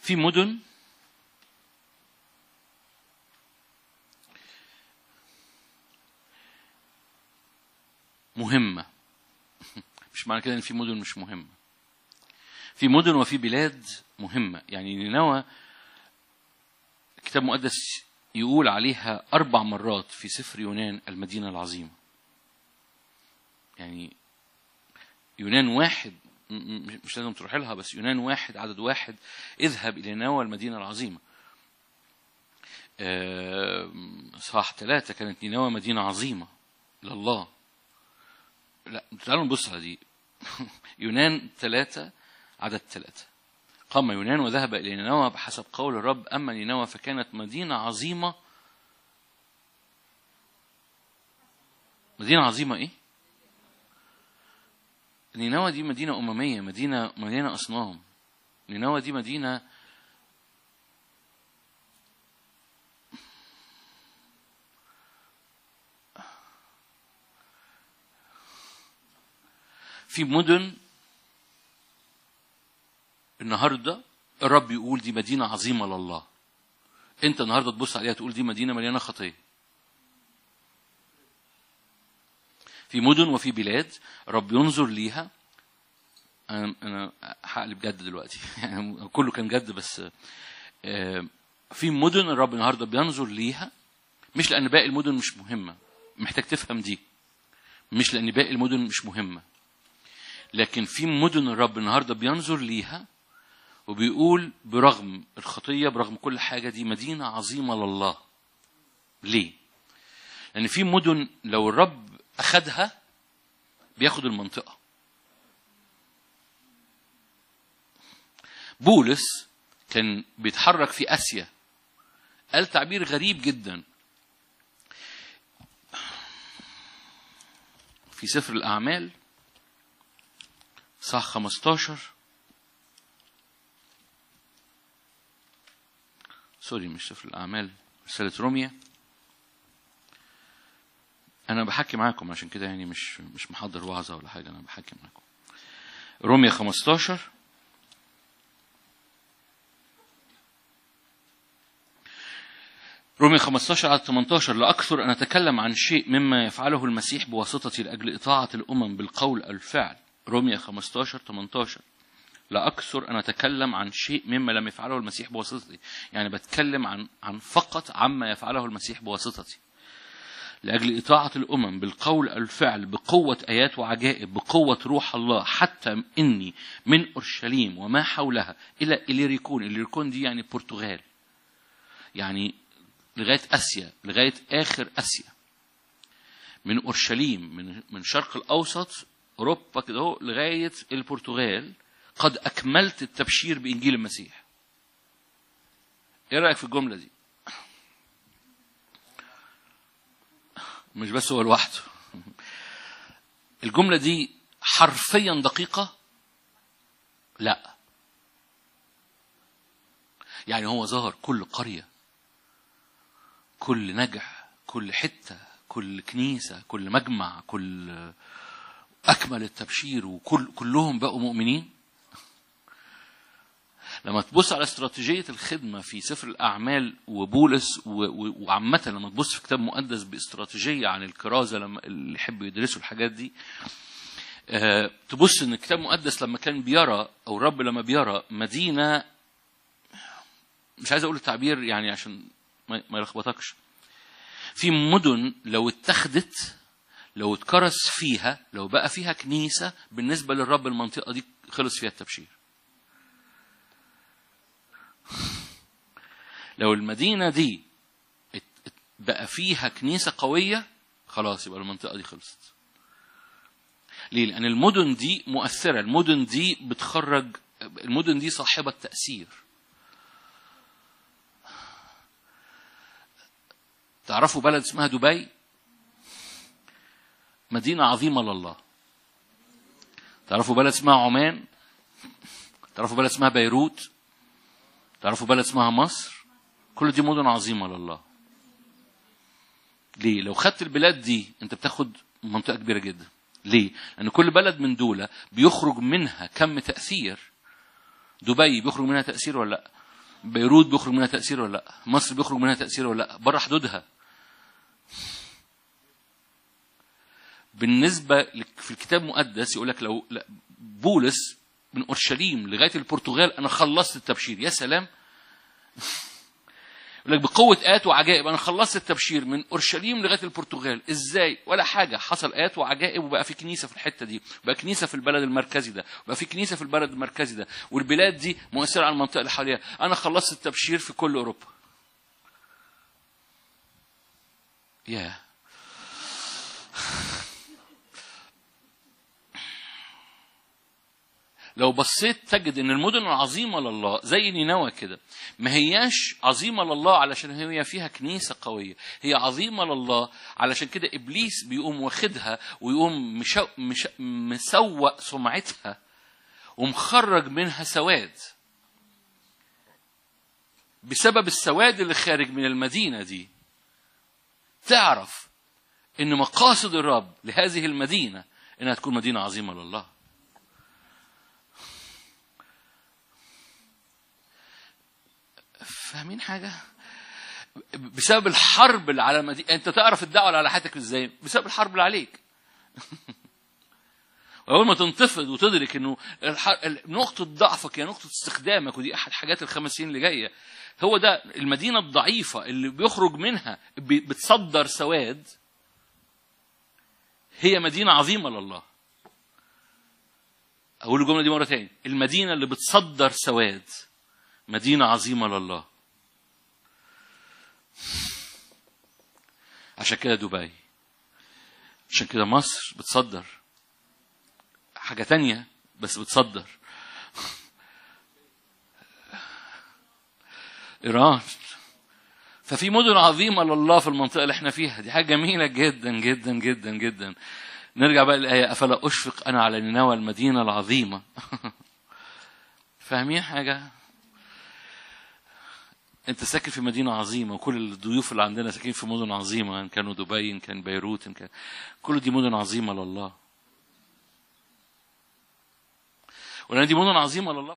في مدن مهمة مش معنى كده ان في مدن مش مهمة في مدن وفي بلاد مهمة يعني نينوى الكتاب المقدس يقول عليها أربع مرات في سفر يونان المدينة العظيمة يعني يونان واحد م- م- مش لازم تروح لها بس يونان واحد عدد واحد اذهب إلى نينوى المدينة العظيمة آه، صح ثلاثة كانت نينوى مدينة عظيمة لله لا تعالوا نبص على دي يونان ثلاثة عدد ثلاثة قام يونان وذهب إلى نينوى بحسب قول الرب أما نينوى فكانت مدينة عظيمة مدينة عظيمة إيه؟ نينوى دي مدينة أممية مدينة مليانة أصنام نينوى دي مدينة في مدن النهارده الرب يقول دي مدينة عظيمة لله انت النهارده تبص عليها تقول دي مدينة مليانة خطية في مدن وفي بلاد الرب ينظر ليها انا انا هقلب جد دلوقتي يعني كله كان جد بس آه، في مدن الرب النهارده بينظر ليها مش لان باقي المدن مش مهمه محتاج تفهم دي مش لان باقي المدن مش مهمه لكن في مدن الرب النهارده بينظر ليها وبيقول برغم الخطيه برغم كل حاجه دي مدينه عظيمه لله ليه لان في مدن لو الرب اخدها بياخد المنطقه بولس كان بيتحرك في اسيا قال تعبير غريب جدا في سفر الاعمال صح 15 سوري مش سفر الأعمال رسالة روميا أنا بحكي معاكم عشان كده يعني مش مش محضر وعظة ولا حاجة أنا بحكي معاكم روميا 15 روميا 15 على 18 لأكثر أن أتكلم عن شيء مما يفعله المسيح بواسطتي لأجل إطاعة الأمم بالقول الفعل روميا 15 18 لا أكثر أن أتكلم عن شيء مما لم يفعله المسيح بواسطتي يعني بتكلم عن عن فقط عما يفعله المسيح بواسطتي لأجل إطاعة الأمم بالقول الفعل بقوة آيات وعجائب بقوة روح الله حتى إني من أورشليم وما حولها إلى إليريكون إليريكون دي يعني البرتغال يعني لغاية آسيا لغاية آخر آسيا من أورشليم من من شرق الأوسط أوروبا كده أهو لغاية البرتغال قد أكملت التبشير بإنجيل المسيح إيه رأيك في الجملة دي مش بس هو لوحده الجملة دي حرفيا دقيقة لا يعني هو ظهر كل قرية كل نجح كل حتة كل كنيسة كل مجمع كل أكمل التبشير وكل كلهم بقوا مؤمنين لما تبص على استراتيجية الخدمة في سفر الأعمال وبولس و- و- وعامة لما تبص في كتاب مقدس باستراتيجية عن الكرازة لما اللي يحبوا يدرسوا الحاجات دي آه، تبص ان الكتاب المقدس لما كان بيرى او الرب لما بيرى مدينه مش عايز اقول التعبير يعني عشان ما ما يلخبطكش في مدن لو اتخذت لو اتكرس فيها لو بقى فيها كنيسه بالنسبه للرب المنطقه دي خلص فيها التبشير لو المدينه دي ات- ات- بقى فيها كنيسه قويه خلاص يبقى المنطقه دي خلصت ليه؟ لأن المدن دي مؤثرة، المدن دي بتخرج المدن دي صاحبة تأثير. تعرفوا بلد اسمها دبي؟ مدينة عظيمة لله. تعرفوا بلد اسمها عمان؟ تعرفوا بلد اسمها بيروت؟ تعرفوا بلد اسمها مصر؟ كل دي مدن عظيمة لله. ليه؟ لو خدت البلاد دي انت بتاخد منطقة كبيرة جدا. ليه؟ لأن كل بلد من دول بيخرج منها كم تأثير. دبي بيخرج منها تأثير ولا لا؟ بيروت بيخرج منها تأثير ولا لا مصر بيخرج منها تأثير ولا لا بره حدودها بالنسبة لك- في الكتاب المقدس يقول لك لو لا، بولس من أورشليم لغاية البرتغال أنا خلصت التبشير يا سلام يقول لك بقوة آيات وعجائب أنا خلصت التبشير من أورشليم لغاية البرتغال إزاي ولا حاجة حصل آيات وعجائب وبقى في كنيسة في الحتة دي بقى كنيسة في البلد المركزي ده وبقى في كنيسة في البلد المركزي ده والبلاد دي مؤثرة على المنطقة اللي حواليها أنا خلصت التبشير في كل أوروبا ياه لو بصيت تجد ان المدن العظيمه لله زي نينوى كده ما هياش عظيمه لله علشان هي فيها كنيسه قويه هي عظيمه لله علشان كده ابليس بيقوم واخدها ويقوم مشو مش مسوق سمعتها ومخرج منها سواد بسبب السواد اللي خارج من المدينه دي تعرف ان مقاصد الرب لهذه المدينه انها تكون مدينه عظيمه لله فاهمين حاجة؟ بسبب الحرب اللي على المدينة انت تعرف الدعوة اللي على حياتك ازاي؟ بسبب الحرب اللي عليك. وأول ما تنتفض وتدرك إنه الح- نقطة ضعفك هي نقطة استخدامك ودي أحد حاجات الخمس سنين اللي جاية هو ده المدينة الضعيفة اللي بيخرج منها ب- بتصدر سواد هي مدينة عظيمة لله. أقول الجملة دي مرة تاني المدينة اللي بتصدر سواد مدينة عظيمة لله عشان كده دبي عشان كده مصر بتصدر حاجة تانية بس بتصدر إيران ففي مدن عظيمة لله في المنطقة اللي احنا فيها دي حاجة جميلة جدا جدا جدا جدا نرجع بقى للآية أفلا أشفق أنا على نينوى المدينة العظيمة فاهمين حاجة؟ انت ساكن في مدينة عظيمة وكل الضيوف اللي عندنا ساكنين في مدن عظيمة ان كانوا دبي ان كان بيروت ان كان كل دي مدن عظيمة لله ولان دي مدن عظيمة لله